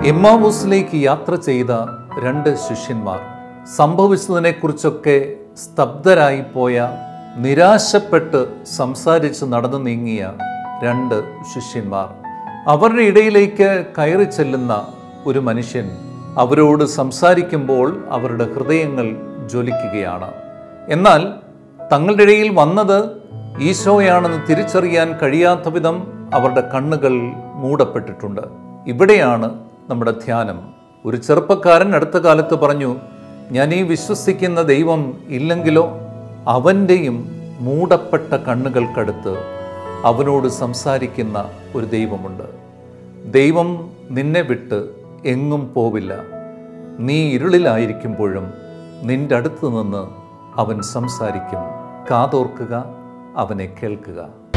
എമ്മാവൂസിലേക്ക് യാത്ര ചെയ്ത രണ്ട് ശിഷ്യന്മാർ സംഭവിച്ചതിനെക്കുറിച്ചൊക്കെ സ്തബ്ധരായി പോയ നിരാശപ്പെട്ട് സംസാരിച്ച് നടന്നു നീങ്ങിയ രണ്ട് ശിഷ്യന്മാർ അവരുടെ ഇടയിലേക്ക് കയറി ചെല്ലുന്ന ഒരു മനുഷ്യൻ അവരോട് സംസാരിക്കുമ്പോൾ അവരുടെ ഹൃദയങ്ങൾ ജ്വലിക്കുകയാണ് എന്നാൽ തങ്ങളുടെ ഇടയിൽ വന്നത് ഈശോയാണെന്ന് തിരിച്ചറിയാൻ കഴിയാത്ത വിധം അവരുടെ കണ്ണുകൾ മൂടപ്പെട്ടിട്ടുണ്ട് ഇവിടെയാണ് നമ്മുടെ ധ്യാനം ഒരു ചെറുപ്പക്കാരൻ അടുത്ത കാലത്ത് പറഞ്ഞു ഞാൻ ഈ വിശ്വസിക്കുന്ന ദൈവം ഇല്ലെങ്കിലോ അവൻ്റെയും മൂടപ്പെട്ട കണ്ണുകൾക്കടുത്ത് അവനോട് സംസാരിക്കുന്ന ഒരു ദൈവമുണ്ട് ദൈവം നിന്നെ വിട്ട് എങ്ങും പോവില്ല നീ ഇരുളിലായിരിക്കുമ്പോഴും നിന്റെ അടുത്ത് നിന്ന് അവൻ സംസാരിക്കും കാതോർക്കുക അവനെ കേൾക്കുക